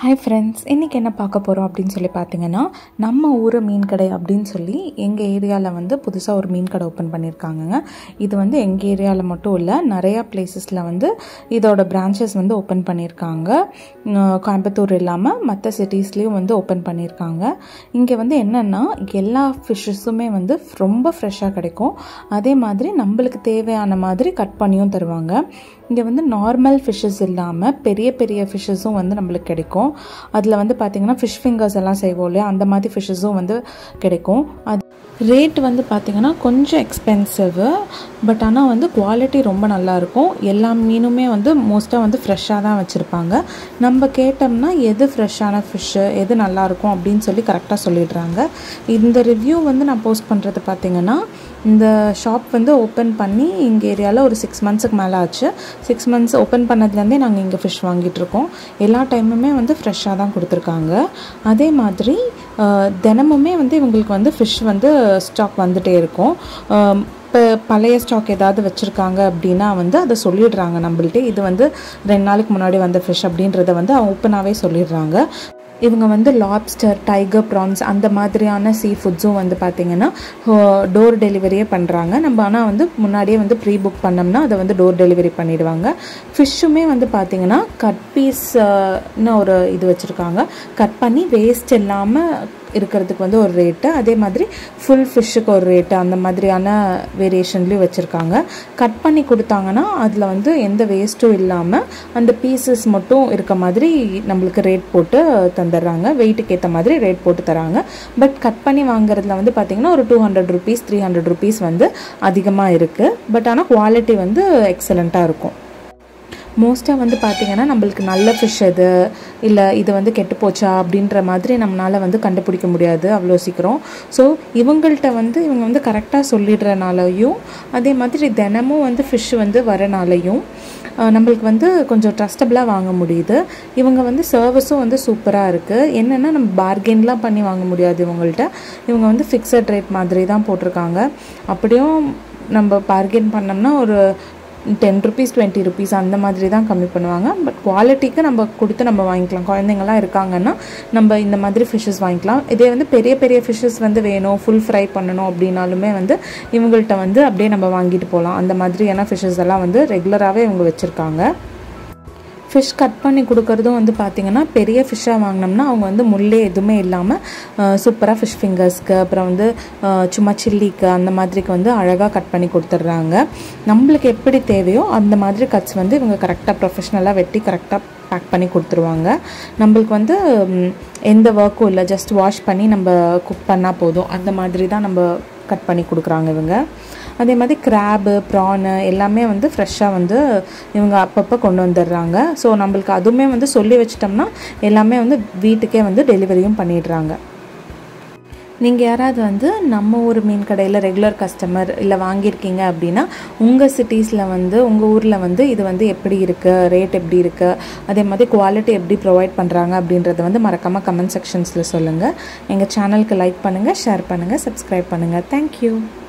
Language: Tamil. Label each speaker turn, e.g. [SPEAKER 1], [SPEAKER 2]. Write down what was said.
[SPEAKER 1] ஹாய் ஃப்ரெண்ட்ஸ் இன்றைக்கி என்ன பார்க்க போகிறோம் அப்படின்னு சொல்லி பார்த்தீங்கன்னா நம்ம ஊர் மீன் கடை அப்படின்னு சொல்லி எங்கள் ஏரியாவில் வந்து புதுசாக ஒரு மீன் கடை ஓப்பன் பண்ணியிருக்காங்கங்க இது வந்து எங்கள் ஏரியாவில் மட்டும் இல்லை நிறையா பிளேசஸில் வந்து இதோட பிரான்ச்சஸ் வந்து ஓப்பன் பண்ணியிருக்காங்க அஹ் கோயம்புத்தூர் இல்லாமல் மற்ற சிட்டிஸ்லேயும் வந்து ஓப்பன் பண்ணியிருக்காங்க இங்கே வந்து என்னென்னா எல்லா ஃபிஷ்ஷஸுமே வந்து ரொம்ப ஃப்ரெஷ்ஷாக கிடைக்கும் அதே மாதிரி நம்மளுக்கு தேவையான மாதிரி கட் பண்ணியும் தருவாங்க இங்கே வந்து நார்மல் ஃபிஷ்ஷஸ் இல்லாமல் பெரிய பெரிய ஃபிஷ்ஷஸும் வந்து நம்மளுக்கு கிடைக்கும் அதில் வந்து பார்த்திங்கன்னா ஃபிஷ் ஃபிங்கர்ஸ் எல்லாம் செய்வோம் இல்லையா அந்த மாதிரி ஃபிஷ்ஷஸும் வந்து கிடைக்கும் அது ரேட் வந்து பார்த்திங்கன்னா கொஞ்சம் எக்ஸ்பென்சிவு பட் ஆனால் வந்து குவாலிட்டி ரொம்ப நல்லாயிருக்கும் எல்லா மீனுமே வந்து மோஸ்ட்டாக வந்து ஃப்ரெஷ்ஷாக தான் வச்சுருப்பாங்க நம்ம கேட்டோம்னா எது ஃப்ரெஷ்ஷான ஃபிஷ்ஷு எது நல்லாயிருக்கும் அப்படின்னு சொல்லி கரெக்டாக சொல்லிடுறாங்க இந்த ரிவ்யூ வந்து நான் போஸ்ட் பண்ணுறது பார்த்திங்கன்னா இந்த ஷாப் வந்து ஓப்பன் பண்ணி எங்கள் ஏரியாவில் ஒரு சிக்ஸ் மந்த்ஸுக்கு மேலே ஆச்சு சிக்ஸ் மந்த்ஸ் ஓப்பன் பண்ணதுலேருந்தே நாங்கள் இங்கே ஃபிஷ் வாங்கிட்டு இருக்கோம் எல்லா டைமுமே வந்து ஃப்ரெஷ்ஷாக தான் கொடுத்துருக்காங்க அதே மாதிரி அஹ், தினமுமே வந்து இவங்களுக்கு வந்து ஃபிஷ் வந்து ஸ்டாக் வந்துட்டே இருக்கும் அஹ், இப்போ பழைய ஸ்டாக் ஏதாவது வச்சுருக்காங்க அப்படின்னா வந்து அதை சொல்லிடுறாங்க நம்மள்ட்ட இது வந்து ரெண்டு நாளைக்கு முன்னாடி வந்த ஃபிஷ் அப்படின்றத வந்து ஓப்பனாகவே சொல்லிடுறாங்க இவங்க வந்து லாப்ஸ்டர் டைகர் ப்ரான்ஸ் அந்த மாதிரியான சீ ஃபுட்ஸும் வந்து பார்த்திங்கன்னா டோர் டெலிவரியே பண்ணுறாங்க நம்ம ஆனால் வந்து முன்னாடியே வந்து ப்ரீ புக் பண்ணோம்னா அதை வந்து டோர் டெலிவரி பண்ணிடுவாங்க ஃபிஷ்ஷுமே வந்து பார்த்திங்கன்னா கட் பீஸ்னு ஒரு இது வச்சுருக்காங்க கட் பண்ணி வேஸ்ட் இல்லாமல் இருக்கிறதுக்கு வந்து ஒரு ரேட்டு அதே மாதிரி ஃபுல் ஃபிஷ்ஷுக்கு ஒரு ரேட்டு அந்த மாதிரியான வேரியேஷன்லேயும் வச்சுருக்காங்க கட் பண்ணி கொடுத்தாங்கன்னா அதில் வந்து எந்த வேஸ்ட்டும் இல்லாமல் அந்த பீசஸ் மட்டும் இருக்க மாதிரி நம்மளுக்கு ரேட் போட்டு தந்துடுறாங்க வெயிட்டுக்கு ஏற்ற மாதிரி ரேட் போட்டு தராங்க பட் கட் பண்ணி வாங்குறதுல வந்து பார்த்திங்கன்னா ஒரு two hundred rupees three hundred rupees வந்து அதிகமாக இருக்குது பட் ஆனால் குவாலிட்டி வந்து எக்ஸலண்ட்டாக இருக்கும் மோஸ்ட்டாக வந்து பார்த்திங்கன்னா நம்மளுக்கு நல்ல ஃபிஷ் எது இல்லை இது வந்து கெட்டு போச்சா அப்படின்ற மாதிரி நம்மளால் வந்து கண்டுபிடிக்க முடியாது அவ்வளோ சீக்கிரம் ஸோ இவங்கள்ட்ட வந்து இவங்க வந்து கரெக்டாக சொல்லிடுறனாலையும் அதே மாதிரி தினமும் வந்து ஃபிஷ் வந்து வரனாலையும் அஹ், நம்மளுக்கு வந்து கொஞ்சம் ட்ரஸ்டபுளாக வாங்க முடியுது இவங்க வந்து சர்வீஸும் வந்து சூப்பராக இருக்குது என்னென்னா நம்ம பார்கென்லாம் பண்ணி வாங்க முடியாது இவங்கள்ட்ட இவங்க வந்து ஃபிக்ஸட் ரேட் மாதிரி தான் போட்டிருக்காங்க அப்படியும் நம்ம பார்கென் பண்ணோம்னா ஒரு டென் ருபீஸ் டுவெண்ட்டி ருபீஸ் அந்த மாதிரி தான் கம்மி பண்ணுவாங்க பட் குவாலிட்டிக்கு நம்ம கொடுத்து நம்ம வாங்கிக்கலாம் குழந்தைங்கலாம் இருக்காங்கன்னா நம்ம இந்த மாதிரி ஃபிஷ்ஷஸ் வாங்கிக்கலாம் இதே வந்து பெரிய பெரிய ஃபிஷ்ஷஸ் வந்து வேணும் ஃபுல் ஃப்ரை பண்ணணும் அப்படின்னாலுமே வந்து இவங்கள்ட்ட வந்து அப்படியே நம்ம வாங்கிட்டு போகலாம் அந்த மாதிரியான ஃபிஷ்ஷஸ் எல்லாம் வந்து ரெகுலராகவே இவங்க வச்சுருக்காங்க ஃபிஷ் கட் பண்ணி கொடுக்கறதும் வந்து பார்த்திங்கன்னா பெரிய ஃபிஷ்ஷாக வாங்கினோம்னா அவங்க வந்து முள்ளே எதுவுமே இல்லாமல் சூப்பராக ஃபிஷ் ஃபிங்கர்ஸ்க்கு அப்புறம் வந்து அஹ், சும்மா சில்லிக்கு அந்த மாதிரிக்கு வந்து அழகாக கட் பண்ணி கொடுத்துட்றாங்க நம்மளுக்கு எப்படி தேவையோ அந்த மாதிரி கட்ஸ் வந்து இவங்க கரெக்டாக ப்ரொஃபஷ்னலாக வெட்டி கரெக்டாக பேக் பண்ணி கொடுத்துருவாங்க நம்மளுக்கு வந்து ம், எந்த ஒர்க்கும் இல்லை ஜஸ்ட் வாஷ் பண்ணி நம்ம குக் பண்ணால் போதும் அந்த மாதிரி தான் நம்ம கட் பண்ணி கொடுக்குறாங்க இவங்க அதே மாதிரி கிராபு ப்ரானு எல்லாமே வந்து ஃப்ரெஷ்ஷாக வந்து இவங்க அப்பப்போ கொண்டு வந்துடுறாங்க ஸோ நம்மளுக்கு அதுவுமே வந்து சொல்லி வச்சிட்டோம்னா எல்லாமே வந்து வீட்டுக்கே வந்து டெலிவரியும் பண்ணிடுறாங்க நீங்கள் யாராவது வந்து நம்ம ஊர் மீன் கடையில் ரெகுலர் கஸ்டமர் இல்லை வாங்கியிருக்கீங்க அப்படின்னா உங்கள் சிட்டிஸில் வந்து உங்கள் ஊரில் வந்து இது வந்து எப்படி இருக்குது ரேட் எப்படி இருக்குது அதே மாதிரி குவாலிட்டி எப்படி ப்ரொவைட் பண்ணுறாங்க அப்படின்றத வந்து மறக்காமல் கமெண்ட் செக்ஷன்ஸில் சொல்லுங்கள் எங்கள் சேனலுக்கு லைக் பண்ணுங்கள் ஷேர் பண்ணுங்கள் சப்ஸ்கிரைப் பண்ணுங்கள் தேங்க்யூ